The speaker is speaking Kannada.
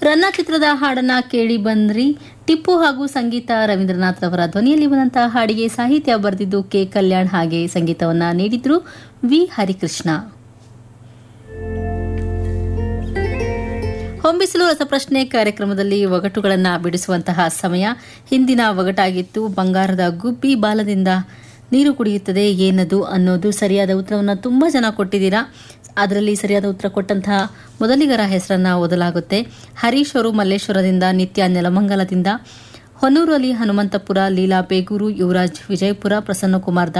ರನ್ನ ಚಿತ್ರದ ಹಾಡನ್ನ ಕೇಳಿ ಬಂದ್ರಿ ಟಿಪ್ಪು ಹಾಗೂ ಸಂಗೀತ ರವೀಂದ್ರನಾಥ್ ಅವರ ಧ್ವನಿಯಲ್ಲಿ ಬಂದಂತಹ ಹಾಡಿಗೆ ಸಾಹಿತ್ಯ ಬರೆದಿದ್ದು ಕೆ ಕಲ್ಯಾಣ್ ಹಾಗೆ ಸಂಗೀತವನ್ನ ನೀಡಿದ್ರು ವಿ ಹರಿಕೃಷ್ಣ ಹೊಂಬಿಸಲು ರಸಪ್ರಶ್ನೆ ಕಾರ್ಯಕ್ರಮದಲ್ಲಿ ಒಗಟುಗಳನ್ನು ಬಿಡಿಸುವಂತಹ ಸಮಯ ಹಿಂದಿನ ಒಗಟಾಗಿತ್ತು ಬಂಗಾರದ ಗುಬ್ಬಿ ಬಾಲದಿಂದ ನೀರು ಕುಡಿಯುತ್ತದೆ ಏನದು ಅನ್ನೋದು ಸರಿಯಾದ ಉತ್ತರವನ್ನು ತುಂಬ ಜನ ಕೊಟ್ಟಿದ್ದೀರಾ ಅದರಲ್ಲಿ ಸರಿಯಾದ ಉತ್ತರ ಕೊಟ್ಟಂತಹ ಮೊದಲಿಗರ ಹೆಸರನ್ನ ಓದಲಾಗುತ್ತೆ ಹರೀಶ್ ಅವರು ಮಲ್ಲೇಶ್ವರದಿಂದ ನಿತ್ಯ ನೆಲಮಂಗಲದಿಂದ ಹೊನ್ನೂರು ಅಲಿ ಹನುಮಂತಪುರ ಲೀಲಾ ಬೇಗೂರು ಯುವರಾಜ್ ವಿಜಯಪುರ ಪ್ರಸನ್ನಕುಮಾರ್